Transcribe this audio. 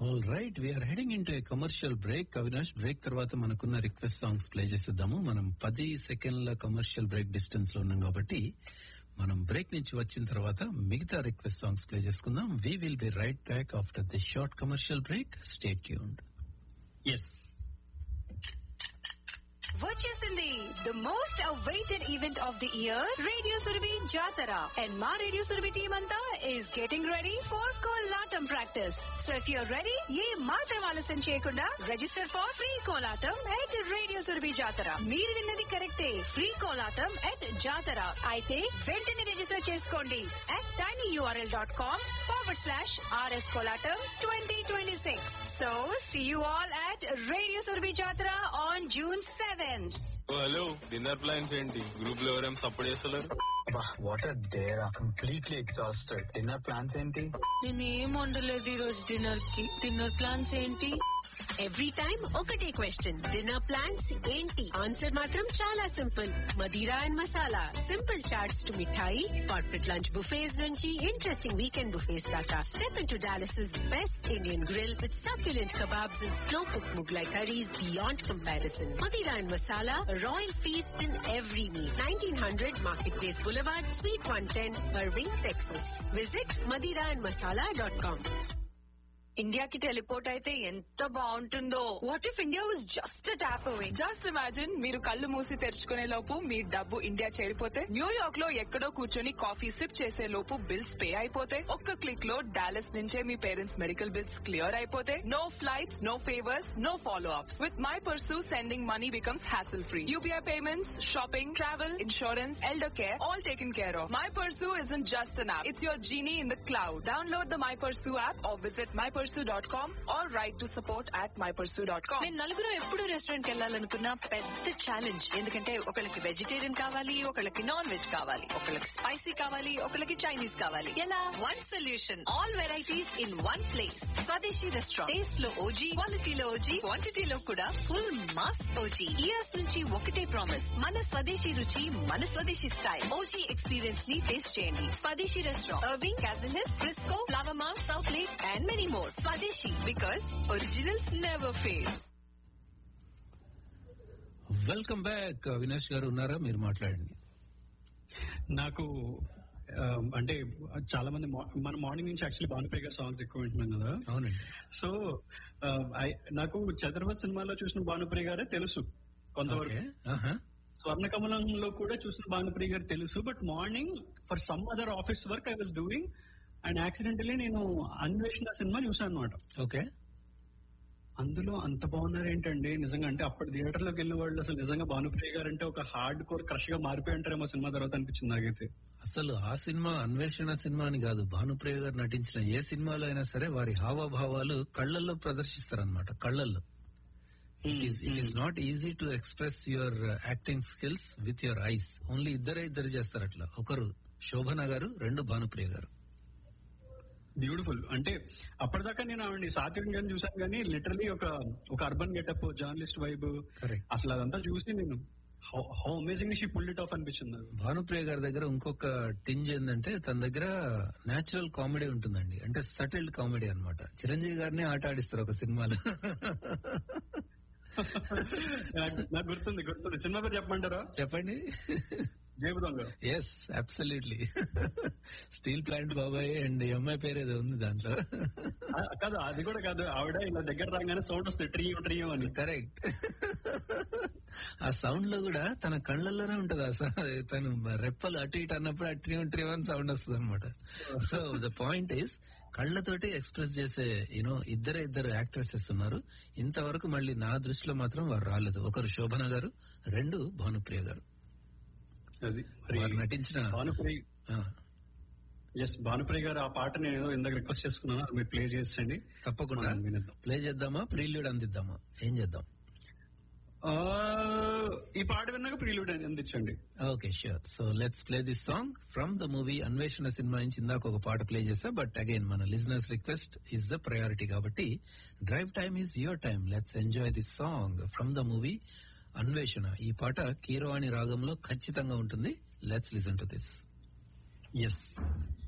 All right we're heading into a commercial break Avinash break తర్వాత మనకున్న request songs play చేసేద్దాము మనం పది సెకండ్ల కమర్షియల్ బ్రేక్ డిస్టెన్స్ లో ఉన్నాం కాబట్టి మనం బ్రేక్ నుంచి వచ్చిన తర్వాత మిగతా రిక్వెస్ట్ సాంగ్స్ ప్లే చేసుకుందాం we will be right back after the short commercial break stay tuned yes వచ్చేసింది the most awaited event of the year radio Surabhi Jatara and మా రేడియో సురభి టీమ్ అంతా is getting ready for Kolatam practice so if you're ready ఏ మాత్రం ఆలస్యం చేయకుండా register for free Kolatam at radio Surabhi Jatara మీరు విన్నది కరెక్టే ఫ్రీ కోలాటం ఎట్ జాతర అయితే వెంటనే రిజిస్టర్ చేసుకోండి at tiny URL dot com forward slash RS Kolatam twenty twenty six so see you all at radio Surabhi Jatara on June seventh hello dinner plans ఏంటి group లో ఎవరేం సపోర్ట్ చేస్తలేరు what are there completely exhausted dinner plans ఏంటి నేనేం వండలేదు ఈ రోజు dinner కి డిన్నర్ ప్లాన్స్ ఏంటి ఎవ్రీ టైం ఒకటే క్వశ్చన్ డిన్నర్ ప్లాన్స్ ఏంటి ఆన్సర్ మాత్రం చాలా సింపుల్ మదీరా and masala simple chaats to mithai corporate lunch buffets నుంచి ఇంట్రెస్టింగ్ వీకెండ్ బుఫేస్ దాకా step into Dallas best Indian grill with succulent kebabs and slow cooked Mughlai curries beyond comparison. Madira and Masala, a royal feast in every meal. 1900 Marketplace Boulevard, Suite 110, Irving, Texas. Visit madiraandmasala.com. ఇండియాకి teleport అయితే ఎంత బాగుంటుందో what if India was just tap away just imagine మీరు కళ్ళు మూసి తెరుచుకునే లోపు మీ డబ్బు India చేరిపోతే New York లో ఎక్కడో కూర్చొని కాఫీ సిప్ చేసే లోపు బిల్స్ పే అయిపోతే ఒక్క క్లిక్ లో డాలస్ నుంచే మీ పేరెంట్స్ మెడికల్ బిల్స్ క్లియర్ అయిపోతే no flights no favours no follow ups with my Persu sending money becomes hassle free UPI payments shopping travel insurance elder care all taken care of my Persu is in just an app it's your genie in the cloud download the my Persu app or visit my Persu dot com or write to support at my Persu dot com మేము నలుగురు ఎప్పుడు restaurant కి వెళ్ళాలనుకున్న పెద్ద challenge ఎందుకంటే ఒకళ్ళకి vegetarian కావాలి ఒకళ్ళకి non veg కావాలి ఒకళ్ళకి స్పైసీ కావాలి ఒకళ్ళకి చైనీస్ కావాలి ఎలా one solution all varieties in one place Swadeshi restaurant taste లో ఓజీ క్వాలిటీలో ఓజీ క్వాంటిటీలో కూడా ఫుల్ మాస్ ఓజీ ఇయర్స్ నుంచి ఒకటే ప్రామిస్ మన స్వదేశీ రుచి మన స్వదేశీ స్టైల్ ఓజీ ఎక్స్పీరియన్స్ ని టేస్ట్ చేయండి Swadeshi restaurant Irving Castle Hill Frisco Flower Mound Southlake and many more Swadeshi because originals never fail welcome back Avinash garu ఉన్నారా మీరు మాట్లాడండి నాకు ఆ, అంటే చాలా మంది మా- మన మార్నింగ్ నుంచి యాక్చువల్లీ భానుప్రియ గారి సాంగ్స్ ఎక్కువ వింటున్నాం కదా అవునండి సో ఆ, ఐ- నాకు చంద్రవత్ సినిమాలో చూసిన భానుప్రియ గారే తెలుసు కొంతవరకు ఓకే ఆహా. స్వర్ణ కమలంలో కూడా చూసిన భానుప్రియ గారు తెలుసు but morning for some other office work I was doing and accidentally నేను అన్వేషణ సినిమా చూసాను అనమాట ఓకే అందులో అంత బాగున్నారు ఏంటండి నిజంగా అంటే అప్పుడు థియేటర్ లోకి వెళ్ళిన వాళ్ళు అసలు నిజంగా భానుప్రియ గారు అంటే ఒక హార్డ్ కోర్ క్రష్ గా మారిపోయి ఉంటారేమో సినిమా తర్వాత అనిపించింది నాకైతే అసలు ఆ సినిమా అన్వేషణ సినిమా అని కాదు భానుప్రియ గారు నటించిన ఏ సినిమాలో అయినా సరే వారి హావభావాలు కళ్ళల్లో ప్రదర్శిస్తారనమాట కళ్ళల్లో it is it is not easy to express your acting skills with your eyes only ఇద్దరే ఇద్దరు చేస్తారు అట్లా ఒకరు శోభన గారు రెండు భానుప్రియ గారు బ్యూటిఫుల్ అంటే అప్పటిదాకా నేను ఆవిడని సాత్వికంగా చూసాను కానీ లిటరలీ ఒక ఒక urban getup journalist vibe Correct. అసలు అదంతా చూసి నేను how amazing she pull it off అనిపించింది నాకు భానుప్రియ గారి దగ్గర ఇంకొక టింజ్ ఏంటంటే తన దగ్గర నేచురల్ కామెడీ ఉంటుందండి అంటే సటిల్డ్ కామెడీ అన్నమాట చిరంజీవి గారిని ఆట ఆడిస్తారు ఒక సినిమాలో నాకు- నాకు గుర్తుంది గుర్తుంది సినిమా పేరు చెప్పమంటారా చెప్పండి జేబు దొంగ ఎస్ అబ్సల్యూట్లీ స్టీల్ ప్లాంట్ బాబాయ్ అండ్ ఈ అమ్మాయి పేరు ఏదో ఉంది దాంట్లో ఆ, కాదు అది కూడా కాదు ఆవిడ ఇలా దగ్గర రాగానే సౌండ్ వస్తుంది ట్రియం ట్రియం అని కరెక్ట్ ఆ సౌండ్ లో కూడా తన కళ్ళల్లోనే ఉంటది ఆ సౌ- తను రెప్పలు అటు ఇటు అన్నప్పుడు అటు ఇటు అని సౌండ్ వస్తుంది అనమాట సో ద పాయింట్ ఈస్ కళ్ళతోటి ఎక్స్ప్రెస్ చేసే యూనో ఇద్దరే ఇద్దరు యాక్ట్రెసెస్ ఉన్నారు ఇంతవరకు మళ్ళీ నా దృష్టిలో మాత్రం వారు రాలేదు ఒకరు శోభన గారు రెండు భానుప్రియ గారు అది వారు నటించిన భానుప్రియ ఆ, ఎస్ భానుప్రియ గారు ఆ పాట నేను ఏదో ఇందాక రిక్వెస్ట్ చేసుకున్నాను అది మీరు ప్లే చేసండి తప్పకుండా మనం వినేద్దాం. ప్లే చేద్దామా ప్రీల్యూడ్ అందిద్దామా ఏం చేద్దాం ఆ, ఈ పాట విన్నాక ప్రియుడు అందించండి okay sure so let's play this song from the movie Anveshana సినిమా నుంచి ఇందాక ఒక పాట ప్లే చేసా బట్ అగైన్ మన listeners request is the priority కాబట్టి drive time is your time let's enjoy this song from the movie Anveshana ఈ పాట కీరవాణి రాగంలో ఖచ్చితంగా ఉంటుంది let's listen to this yes